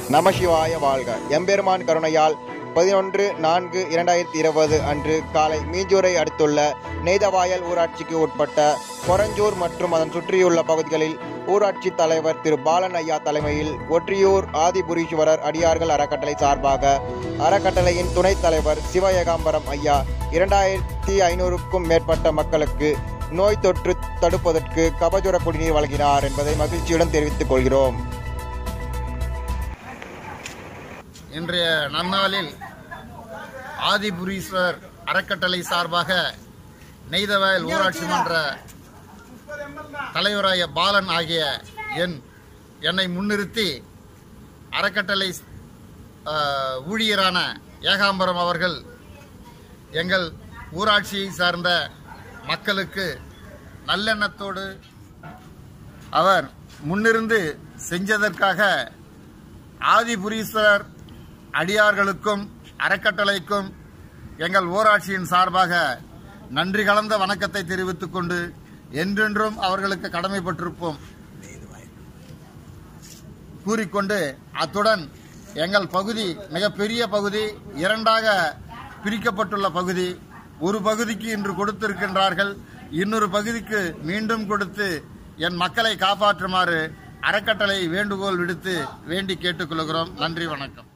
நமசிவாய வாழ்க எம்பெருமான் கருணையால் பதினொன்று நான்கு இரண்டாயிரத்தி இருபது அன்று காலை மீஞ்சூரை அடுத்துள்ள நெய்தவாயல் ஊராட்சிக்கு உட்பட்ட கொரஞ்சூர் மற்றும் அதன் சுற்றியுள்ள பகுதிகளில் ஊராட்சி தலைவர் திரு பாலன் ஐயா தலைமையில் ஒற்றியூர் ஆதிபுரீஸ்வரர் அடியார்கள் அறக்கட்டளை சார்பாக அறக்கட்டளையின் துணைத் தலைவர் சிவ ஏகாம்பரம் ஐயா இரண்டாயிரத்தி ஐநூறுக்கும் மேற்பட்ட மக்களுக்கு நோய் தொற்று தடுப்பதற்கு கபஜுர குடிநீர் வழங்கினார் என்பதை மகிழ்ச்சியுடன் தெரிவித்துக் கொள்கிறோம் இன்றைய நன்னாளில் ஆதிபுரீஸ்வர் அறக்கட்டளை சார்பாக நெய்தவயல் ஊராட்சி மன்ற தலைவராய பாலன் ஆகிய என் என்னை முன்னிறுத்தி அறக்கட்டளை ஆஹ், ஊழியரான ஏகாம்பரம் அவர்கள் எங்கள் ஊராட்சியை சார்ந்த மக்களுக்கு நல்லெண்ணத்தோடு அவர் முன்னிருந்து செஞ்சதற்காக ஆதிபுரீஸ்வரர் அடியார்களுக்கும் அறக்கட்டளைக்கும் எங்கள் ஊராட்சியின் சார்பாக நன்றி கலந்த வணக்கத்தை தெரிவித்துக் கொண்டு என்றென்றும் அவர்களுக்கு கடமைப்பட்டிருப்போம் கூறிக்கொண்டு அத்துடன் எங்கள் பகுதி மிகப்பெரிய பகுதி இரண்டாக பிரிக்கப்பட்டுள்ள பகுதி ஒரு பகுதிக்கு இன்று கொடுத்திருக்கின்றார்கள் இன்னொரு பகுதிக்கு மீண்டும் கொடுத்து என் மக்களை காப்பாற்றுமாறு அறக்கட்டளை வேண்டுகோள் விடுத்து வேண்டி கேட்டுக்கொள்கிறோம் நன்றி வணக்கம்